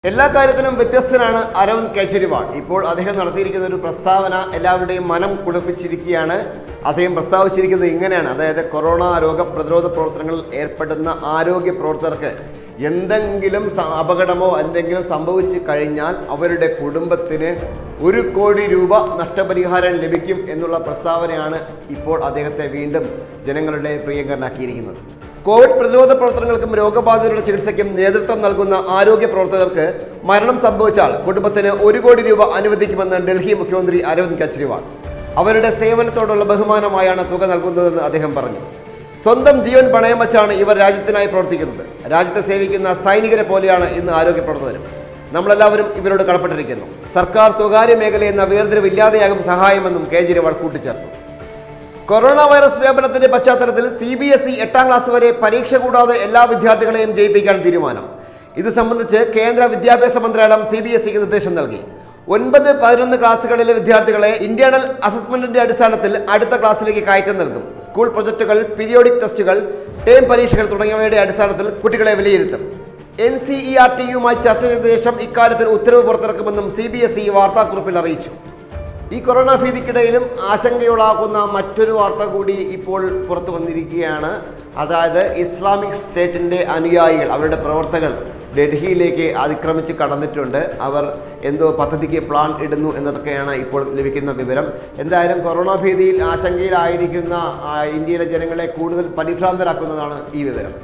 എല്ലാ കാര്യത്തിലും വ്യത്യസ്തനാണ് അരവിന്ദ് കെജ്രിവാൾ ഇപ്പോൾ അദ്ദേഹം നടത്തിയിരിക്കുന്ന ഒരു പ്രസ്താവന എല്ലാവരുടെയും മനം കുളിർപ്പിച്ചിരിക്കുകയാണ് അദ്ദേഹം പ്രസ്താവിച്ചിരിക്കുന്നത് ഇങ്ങനെയാണ് അതായത് കൊറോണ രോഗപ്രതിരോധ പ്രവർത്തനങ്ങളിൽ ഏർപ്പെടുന്ന ആരോഗ്യ പ്രവർത്തകർക്ക് എന്തെങ്കിലും സ- അപകടമോ എന്തെങ്കിലും സംഭവിച്ചു കഴിഞ്ഞാൽ അവരുടെ കുടുംബത്തിന് ഒരു കോടി രൂപ നഷ്ടപരിഹാരം ലഭിക്കും എന്നുള്ള പ്രസ്താവനയാണ് ഇപ്പോൾ അദ്ദേഹത്തെ വീണ്ടും ജനങ്ങളുടെ പ്രിയങ്കരനാക്കിയിരിക്കുന്നത് കോവിഡ് പ്രതിരോധ പ്രവർത്തനങ്ങൾക്കും രോഗബാധിതരുടെ ചികിത്സയ്ക്കും നേതൃത്വം നൽകുന്ന ആരോഗ്യ പ്രവർത്തകർക്ക് മരണം സംഭവിച്ചാൽ കുടുംബത്തിന് ഒരു കോടി രൂപ അനുവദിക്കുമെന്ന് ഡൽഹി മുഖ്യമന്ത്രി അരവിന്ദ് കെജ്രിവാൾ അവരുടെ സേവനത്തോടുള്ള ബഹുമാനമായാണ് തുക നൽകുന്നതെന്ന് അദ്ദേഹം പറഞ്ഞു സ്വന്തം ജീവൻ പണയം വച്ചാണ് ഇവർ രാജ്യത്തിനായി പ്രവർത്തിക്കുന്നത് രാജ്യത്തെ സേവിക്കുന്ന സൈനികരെ പോലെയാണ് ഇന്ന് ആരോഗ്യ പ്രവർത്തകരും നമ്മളെല്ലാവരും ഇവരോട് കടപ്പെട്ടിരിക്കുന്നു സർക്കാർ സ്വകാര്യ മേഖല എന്ന വേർതിരിവില്ലാതെയാകും സഹായമെന്നും കേജ്രിവാൾ കൂട്ടിച്ചേർത്തു കൊറോണ വൈറസ് വ്യാപനത്തിന്റെ പശ്ചാത്തലത്തിൽ സി ബി എസ് ഇ എട്ടാം ക്ലാസ് വരെ പരീക്ഷ കൂടാതെ എല്ലാ വിദ്യാർത്ഥികളെയും ജയിപ്പിക്കാൻ തീരുമാനം ഇത് സംബന്ധിച്ച് കേന്ദ്ര വിദ്യാഭ്യാസ മന്ത്രാലയം സി ബി എസ് ഇക്ക് നിർദ്ദേശം നൽകി ഒൻപത് പതിനൊന്ന് ക്ലാസ്സുകളിലെ വിദ്യാർത്ഥികളെ ഇന്റേണൽ അസസ്മെന്റിന്റെ അടിസ്ഥാനത്തിൽ അടുത്ത ക്ലാസ്സിലേക്ക് കയറ്റം നൽകും സ്കൂൾ പ്രൊജക്ടുകൾ പീരിയോഡിക് ടെസ്റ്റുകൾ ടേം പരീക്ഷകൾ തുടങ്ങിയവയുടെ അടിസ്ഥാനത്തിൽ കുട്ടികളെ വിലയിരുത്തും എൻ സി ഇ ആർ ടിയുമായി ചർച്ച ചെയ്ത ശേഷം ഇക്കാര്യത്തിൽ ഉത്തരവ് പുറത്തിറക്കുമെന്നും സി ബി എസ് ഇ വാർത്താക്കുറിപ്പിൽ അറിയിച്ചു ഈ കൊറോണ ഭീതിക്കിടയിലും ആശങ്കയുളാക്കുന്ന മറ്റൊരു വാർത്ത കൂടി ഇപ്പോൾ പുറത്തു വന്നിരിക്കുകയാണ് അതായത് ഇസ്ലാമിക് സ്റ്റേറ്റിൻ്റെ അനുയായികൾ അവരുടെ പ്രവർത്തകർ ഡൽഹിയിലേക്ക് അതിക്രമിച്ച് കടന്നിട്ടുണ്ട് അവർ എന്തോ പദ്ധതിക്ക് പ്ലാൻ ഇടുന്നു എന്നതൊക്കെയാണ് ഇപ്പോൾ ലഭിക്കുന്ന വിവരം എന്തായാലും കൊറോണ ഭീതിയിൽ ആശങ്കയിലായിരിക്കുന്ന ആ, ഇന്ത്യയിലെ ജനങ്ങളെ കൂടുതൽ പരിഭ്രാന്തരാക്കുന്നതാണ് ഈ വിവരം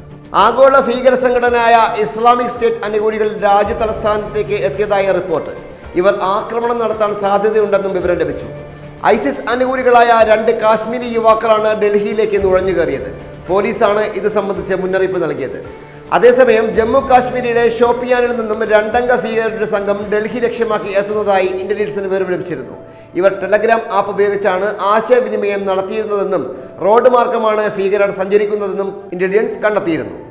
ആഗോള ഭീകര സംഘടനയായ ഇസ്ലാമിക് സ്റ്റേറ്റ് അനുകൂലികൾ രാജ്യ തലസ്ഥാനത്തേക്ക് എത്തിയതായ റിപ്പോർട്ട് ഇവർ ആക്രമണം നടത്താൻ സാധ്യതയുണ്ടെന്നും വിവരം ലഭിച്ചു ഐസിസ് അനുകൂലികളായ രണ്ട് കാശ്മീരി യുവാക്കളാണ് ഡൽഹിയിലേക്ക് നുഴഞ്ഞു കയറിയത് പോലീസാണ് ഇത് സംബന്ധിച്ച് മുന്നറിയിപ്പ് നൽകിയത് അതേസമയം ജമ്മു കാശ്മീരിലെ ഷോപ്പിയാനിൽ നിന്നും രണ്ടംഗ ഭീകരരുടെ സംഘം ഡൽഹി ലക്ഷ്യമാക്കി എത്തുന്നതായി ഇന്റലിജൻസിന് വിവരം ലഭിച്ചിരുന്നു ഇവർ ടെലഗ്രാം ആപ്പ് ഉപയോഗിച്ചാണ് ആശയവിനിമയം നടത്തിയിരുന്നതെന്നും റോഡ് മാർഗമാണ് ഭീകരർ സഞ്ചരിക്കുന്നതെന്നും ഇന്റലിജൻസ് കണ്ടെത്തിയിരുന്നു